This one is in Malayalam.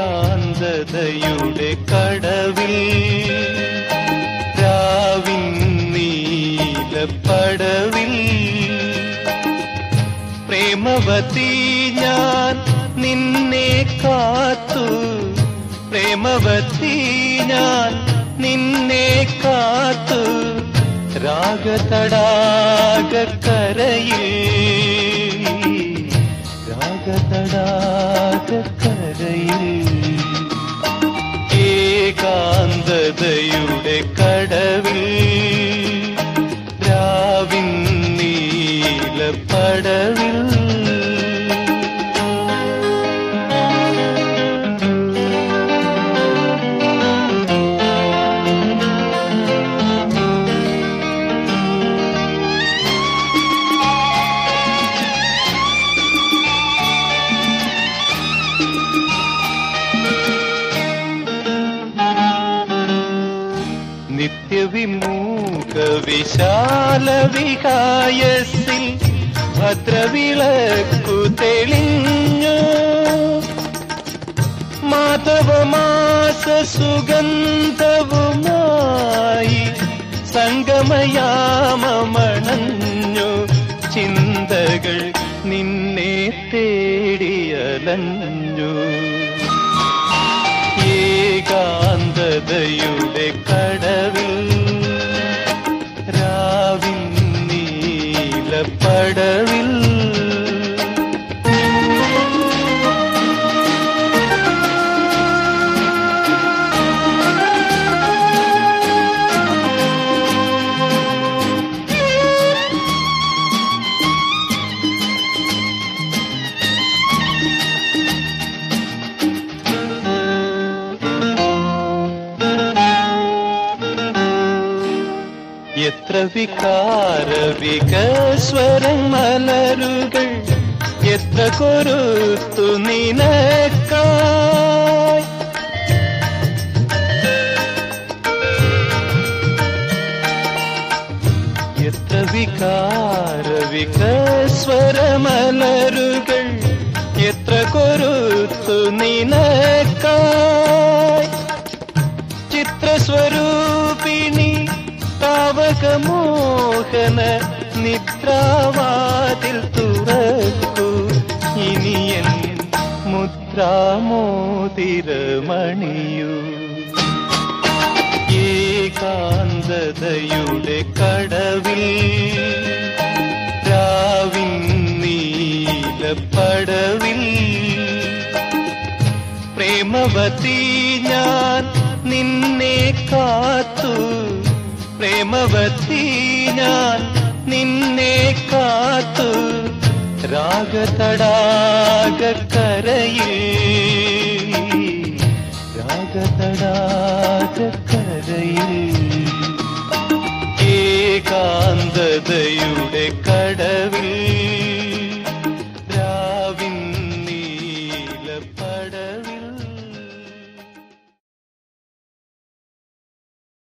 ഏകാന്തതയുടെ കടവിൽ രാവിൻ നീലപ്പടവിൽ പ്രേമവതി ഞാൻ നിന്നെ കാത്തു പ്രേമവതി ഞാൻ നിന്നെ കാത്തു രാഗതടാകക്കരയിൽ രാഗതടാകക്കരയിൽ ഏകാന്തതയുടെ കടവിൽ രാവിൻ നീലപ്പടവിൽ നിത്യവിമൂക വിശാല വിഹായസിൽ ഭദ്രവിളക്കു തെളിഞ്ഞു മാധവമാസ സുഗന്ധവുമായി സംഗമയാമണഞ്ഞു ചിന്തകൾ നിന്നെ തേടിയലഞ്ഞു ഏകാന്തതയുടെ കടവിൽ രാവിൻ നീലപ്പടവിൽ എത്ര വികാര വികസ്വരം മലരുകൾ എത്ര കൊരുത്തു നിനക്കായി എത്ര വികാര വികസ്വരമലരുകൾ എത്ര കൊരുത്തു നിനക്കായി ചിത്രസ്വരൂപിണി താവകമോഹന നിദ്രാവാതിൽ തുറക്കൂ ഇനിയൻ മുദ്രാമോതിരമണിയൂ ഏകാന്തതയുടെ കടവിൽ രാവിൻ നീലപ്പടവിൽ പ്രേമവതി ഞാൻ നിന്നെ കാത്തു പ്രേമവതി ഞാൻ നിന്നെ കാത്തു രാഗതടാകക്കരയിൽ രാഗതടാകക്കരയിൽ ഏകാന്തതയുടെ കട